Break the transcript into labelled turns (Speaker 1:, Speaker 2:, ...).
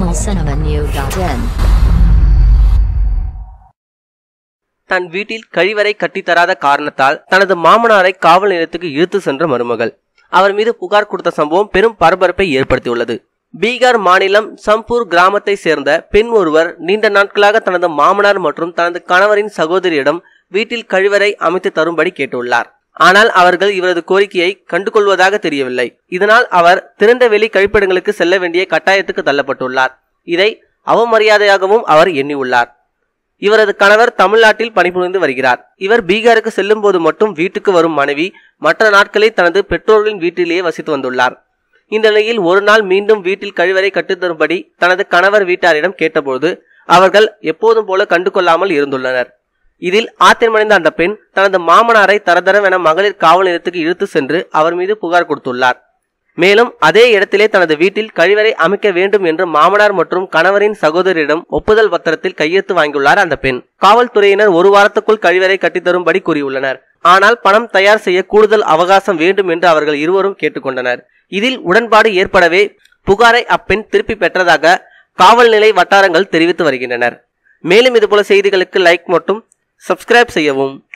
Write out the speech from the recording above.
Speaker 1: tamilcinemanew.in
Speaker 2: தன் வீட்டில் கழிவறை கட்டித்தராத காரணத்தால் தனது மாமனாரை காவல் நிலையத்துக்கு இழுத்து சென்ற மருமகள் அவர் மீது புகார் கொடுத்த சம்பவம் பெரும் பரபரப்பை ஏற்படுத்தியுள்ளது பீகார் மாநிலம் சம்பூர் கிராமத்தை சேர்ந்த பெண் ஒருவர் நீண்ட நாட்களாக தனது மாமனார் மற்றும் தனது கணவரின் சகோதரியிடம் வீட்டில் கழிவறை அமைத்து தரும்படி கேட்டுள்ளார் ஆனால் அவர்கள் இவரது கோரிக்கையை கண்டுகொள்வதாக தெரியவில்லை இதனால் அவர் திறந்த வெளி கழிப்பிடங்களுக்கு செல்ல வேண்டிய கட்டாயத்துக்கு தள்ளப்பட்டுள்ளார் இதை அவமரியாதையாகவும் அவர் எண்ணியுள்ளார் இவரது கணவர் தமிழ்நாட்டில் பணிபுரிந்து வருகிறார் இவர் பீகாருக்கு செல்லும் போது மட்டும் வீட்டுக்கு வரும் மனைவி மற்ற நாட்களில் தனது பெற்றோர்களின் வீட்டிலேயே வசித்து வந்துள்ளார் இந்த நிலையில் ஒரு நாள் மீண்டும் வீட்டில் கழிவறை கட்டுத்தரும்படி தனது கணவர் வீட்டாரிடம் கேட்டபோது அவர்கள் எப்போதும் போல கண்டுகொள்ளாமல் இருந்துள்ளனர் இதில் ஆத்திரமடைந்த அந்த பெண் தனது மாமனாரை தரதரவென மகளிர் காவல் நிலையத்துக்கு இழுத்து சென்று அவர் மீது புகார் கொடுத்துள்ளார் மேலும் அதே இடத்திலே தனது வீட்டில் கழிவறை அமைக்க வேண்டும் என்று மாமனார் மற்றும் கணவரின் சகோதரியிடம் ஒப்புதல் பத்திரத்தில் கையெழுத்து வாங்கியுள்ளார் அந்த பெண் காவல்துறையினர் ஒரு வாரத்துக்குள் கழிவறை கட்டித்தரும்படி கூறியுள்ளனர் ஆனால் பணம் தயார் செய்ய கூடுதல் அவகாசம் வேண்டும் என்று அவர்கள் இருவரும் கேட்டுக்கொண்டனர் இதில் உடன்பாடு ஏற்படவே புகாரை அப்பெண் திருப்பி பெற்றதாக காவல் நிலை வட்டாரங்கள் தெரிவித்து வருகின்றனர் மேலும் இதுபோல செய்திகளுக்கு லைக் மற்றும் சப்ஸ்கிரைப் செய்யவும்